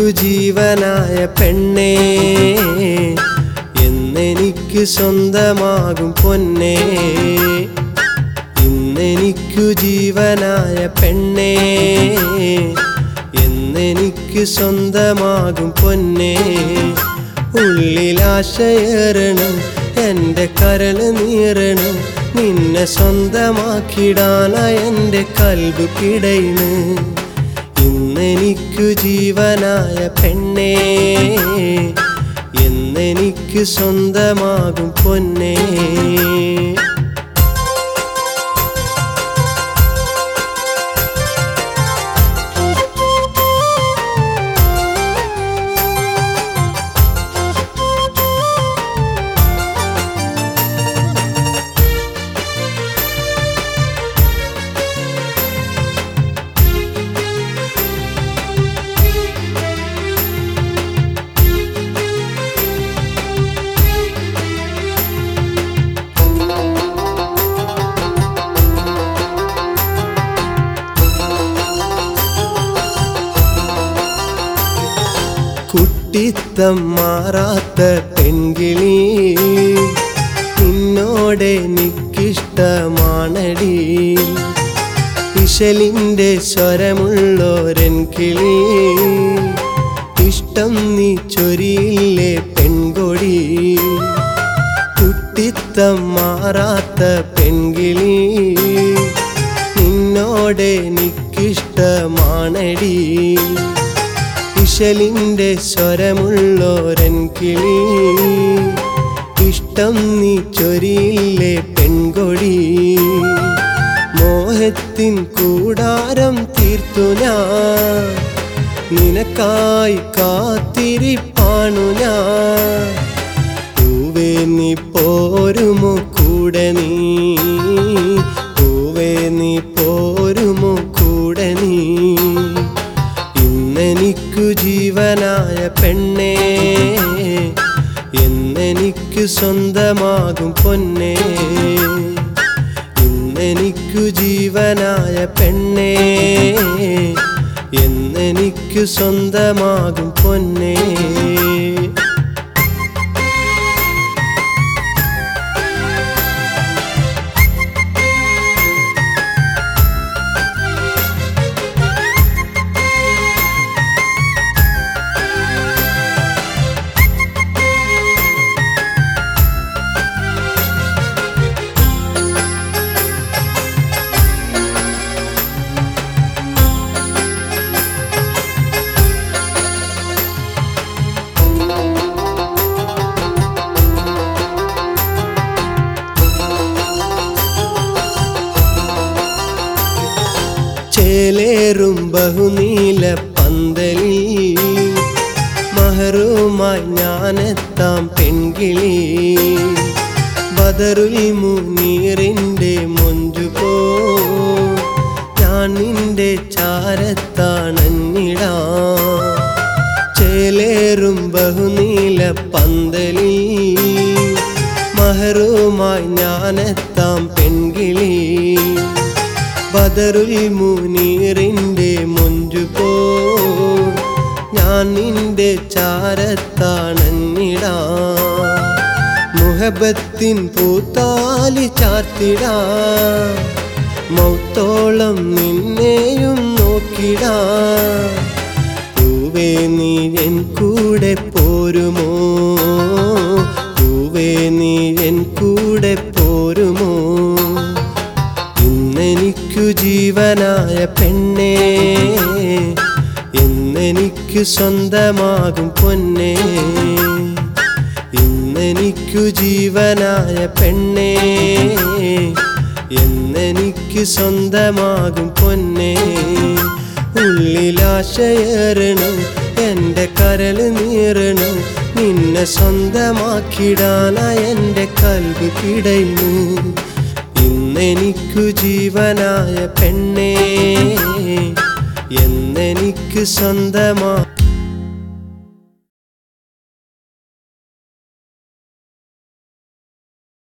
എന്നെനിക്കു ജീവനായ പെണ്ണേ എന്നെനിക്ക് സ്വന്തമാകും പൊന്നേ ഇന്നെനിക്കു ജീവനായ പെണ്ണേ എന്നെനിക്ക് സ്വന്തമാകും പൊന്നേ ഉള്ളിലാശയേറണ് എൻ്റെ കരള് നീറണ് നിന്നെ സ്വന്തമാക്കിടാനായി എൻ്റെ കൽബ് പിടയിണ് ഇന്നെനിക്കു ജീവനായ പെണ്ണേ എന്നെനിക്ക് സ്വന്തമാകും പൊന്നേ കുട്ടിത്തം മാറാത്ത പെൺകിളി നിന്നോടെനിക്കിഷ്ടമാണടി ഇശലിൻ്റെ സ്വരമുള്ളോരൻ കിളി ഇഷ്ടം നീ ചൊരിയില്ലേ പെൺകൊടി കുട്ടിത്തം മാറാത്ത പെൺകിളി നിന്നോടെനിക്കിഷ്ടമാണടി ഇശലിൻ്റെ സ്വരമുള്ളോരൻ കിളി ഇഷ്ടം നീ ചൊരിയില്ലേ പെൺകൊടി മോഹത്തിൻ കൂടാരം തീർത്തു ഞാൻ നിനക്കായി കാത്തിരിപ്പാണു ഞാൻ പൂവേ നീ പോരുമോ കൂടെ നീ പൂവേ നീ പോരുമോ കൂടെ നീ ഇന്നെനിക്കു ജീവനായ പെണ്ണേ എന്നെനിക്ക് സ്വന്തമാകും പൊന്നേ ഇന്നെനിക്കു ജീവനായ പെണ്ണേ എന്നെനിക്ക് സ്വന്തമാകും പൊന്നേ ചേലേറും ബഹുനീല പന്തലിൽ മഹറുമായി ഞാനെത്താം പെൺകിളി ബദറുൽ മുനീറിൻ്റെ മൊഞ്ചു പോ ഞാൻ നിന്റെ ചാരത്താണഞ്ഞിടാ ചേലേറും ബഹുനീല പന്തലിൽ മഹറുമായി ഞാനെത്താം പെൺകിളി ബദറുൽ മുനീറിൻ്റെ മൊഞ്ചു പോ ഞാൻ നിന്റെ ചാരത്താണഞ്ഞിടാ മുഹബത്തിൻ പൂത്താലി ചാർത്തിടാ മൗത്തോളം നിന്നെയും നോക്കിടാ പൂവേ നീ എൻ കൂടെ പോരുമോ പൂവേ നീ എൻ കൂടെ പോരുമോ ഇന്നെനിക്കു ജീവനായ പെണ്ണേ എന്നെനിക്ക് സ്വന്തമാകും പൊന്നേ ഇന്നെനിക്കു ജീവനായ പെണ്ണേ എന്നെനിക്ക് സ്വന്തമാകും പൊന്നേ ഉള്ളിലാശയേറണ് എൻ്റെ കരള് നീറണ് നിന്നെ സ്വന്തമാക്കിടാനായി എൻ്റെ കൽവ് പിടയുന്നു ഇന്നെനിക്കു ജീവനായ പെണ്ണേ എന്നെനിക്ക് സ്വന്തമാ